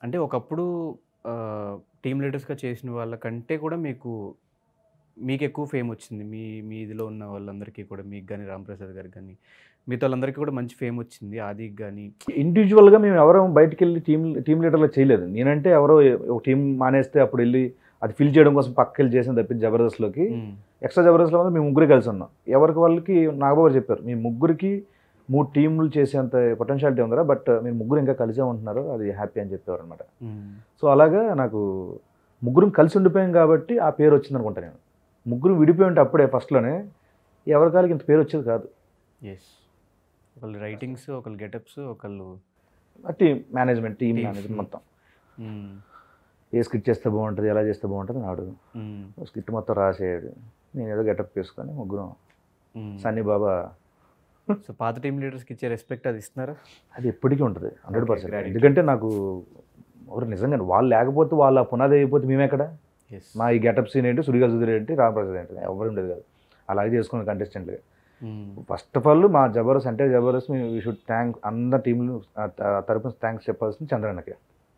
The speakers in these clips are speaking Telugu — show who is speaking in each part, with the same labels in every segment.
Speaker 1: అంటే ఒకప్పుడు టీమ్ లీడర్స్గా చేసిన వాళ్ళకంటే కూడా మీకు మీకు ఎక్కువ ఫేమ్ వచ్చింది మీ మీ ఇదిలో ఉన్న వాళ్ళందరికీ కూడా మీకు కానీ రాంప్రసాద్ గారికి కానీ మిగతా వాళ్ళందరికీ కూడా మంచి ఫేమ్ వచ్చింది ఆదికి కానీ
Speaker 2: ఇండివిజువల్గా మేము ఎవరో బయటికి వెళ్ళి టీం టీం లీడర్లో చేయలేదు నేనంటే ఎవరో ఒక టీం మానేస్తే అప్పుడు వెళ్ళి అది ఫిల్ చేయడం కోసం పక్కకి వెళ్ళి చేసిన తప్పించి జబర్దస్త్లోకి ఎక్స్ట్రా జబర్దస్త్లో మాత్రం మేము ముగ్గురు కలిసి ఉన్నాం ఎవరికి వాళ్ళకి నాగబాబు గారు చెప్పారు మీ ముగ్గురికి మూడు టీంలు చేసేంత పొటెన్షియాలిటీ ఉందరా బట్ మీరు ముగ్గురు ఇంకా కలిసే ఉంటున్నారు అది హ్యాపీ అని చెప్పేవారు అనమాట సో అలాగా నాకు ముగ్గురం కలిసి ఉండిపోయాం కాబట్టి ఆ పేరు వచ్చింది అనుకుంటా నేను ముగ్గురు విడిపోయి ఉంటే అప్పుడే ఫస్ట్లోనే ఎవరి కాళ్ళకి ఇంత పేరు వచ్చేది కాదు
Speaker 1: ఎస్ ఒకళ్ళు రైటింగ్స్ ఒకళ్ళు గెటప్స్ ఒకళ్ళు
Speaker 2: team management team
Speaker 1: Team.
Speaker 2: Management మొత్తం
Speaker 1: మ్మ్.
Speaker 2: ఏ స్కిట్ చేస్తే బాగుంటుంది ఎలా చేస్తే బాగుంటుంది నాడు
Speaker 1: మ్మ్.
Speaker 2: స్కిట్ మొత్తం రాసేయడు నేను ఏదో గెటప్ వేసుకొని ముగ్గురం
Speaker 1: మ్మ్.
Speaker 2: సన్నీ బాబా
Speaker 1: సో పాత టీమ్ లీడర్స్కి ఇచ్చే రెస్పెక్ట్ అది ఇస్తున్నారా
Speaker 2: అది ఎప్పటికీ ఉంటుంది హండ్రెడ్
Speaker 1: Okay,
Speaker 2: పర్సెంట్
Speaker 1: gratitude.
Speaker 2: ఎందుకంటే నాకు ఎవరు నిజంగా వాళ్ళు లేకపోతే వాళ్ళ పునాది అయిపోతే మేమెక్కడ
Speaker 1: ఎస్
Speaker 2: మా ఈ గెటప్ సీన్ ఏంటి సుడిగా సుధీర్ ఏంటి రామప్రసాద్ ఏంటి ఎవరు ఉండేది కాదు అలాగే చేసుకున్న కంటెస్టెంట్గా ఫస్ట్ ఆఫ్ ఆల్ మా జబర్దస్త్ అంటే జబర్దస్త్ మేము వీ షుడ్ థ్యాంక్ అందరి టీంలు తరపున థ్యాంక్స్ చెప్పాల్సింది చంద్రన్నకి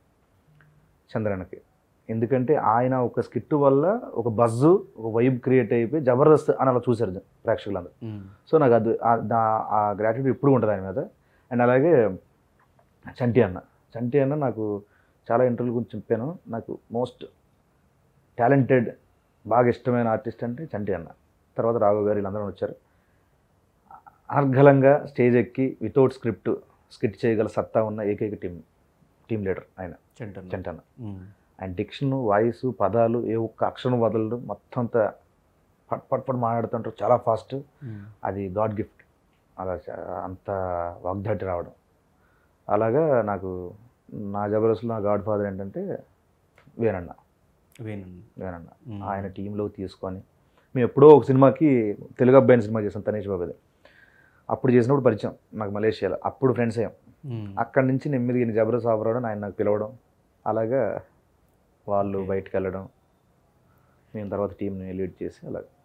Speaker 2: చంద్రన్నకి ఎందుకంటే ఆయన ఒక స్కిట్ వల్ల ఒక బజ్జు ఒక వైబ్ క్రియేట్ అయిపోయి జబర్దస్త్ అని అలా చూశారు జ- ప్రేక్షకులందరూ సో నాకు అది ఆ- దా- ఆ గ్రాట్యుడ్ ఇప్పుడు ఉంటుంది ఆయన మీద అండ్ అలాగే చంటి అన్న చంటి అన్న నాకు చాలా ఇంటర్వ్యూ గురించి చెప్పాను నాకు మోస్ట్ టాలెంటెడ్ బాగా ఇష్టమైన ఆర్టిస్ట్ అంటే చంటి అన్న తర్వాత రాఘవ్ గారు వీళ్ళందరూ వచ్చారు అనర్గళంగా స్టేజ్ ఎక్కి వితౌట్ స్క్రిప్ట్ స్కిట్ చేయగల సత్తా ఉన్న ఏకైక టీం టీం లీడర్ ఆయన
Speaker 1: చెంటన్
Speaker 2: చంటి అన్న ఆయన డిక్షన్ వాయిస్ పదాలు ఏ ఒక్క అక్షరం వదలడం మొత్తం అంతా పట్ పట్ పట్ మాట్లాడుతుంటారు చాలా ఫాస్ట్ అది గాడ్ గిఫ్ట్ అలా చా- అంత వాగ్దాటి రావడం అలాగా నాకు నా జబర్దస్త్లో నా గాడ్ ఫాదర్ ఏంటంటే వేనన్న
Speaker 1: వేనండి
Speaker 2: వేనన్న ఆయన టీంలో తీసుకొని మేము ఎప్పుడో ఒక సినిమాకి తెలుగు అబ్బాయిని సినిమా చేసాం తనేష్ బాబుది అప్పుడు చేసినప్పుడు పరిచయం నాకు మలేషియాలో అప్పుడు ఫ్రెండ్స్ అయ్యాం అక్కడి నుంచి నెమ్మదిగా ఈయన జబర్దస్త్ ఆఫర్ అవడం ఆయన నాకు పిలవడం అలాగా వాళ్ళు
Speaker 1: Okay.
Speaker 2: బయటకు వెళ్ళడం మేము తర్వాత టీంని లీడ్ చేసి అలాగా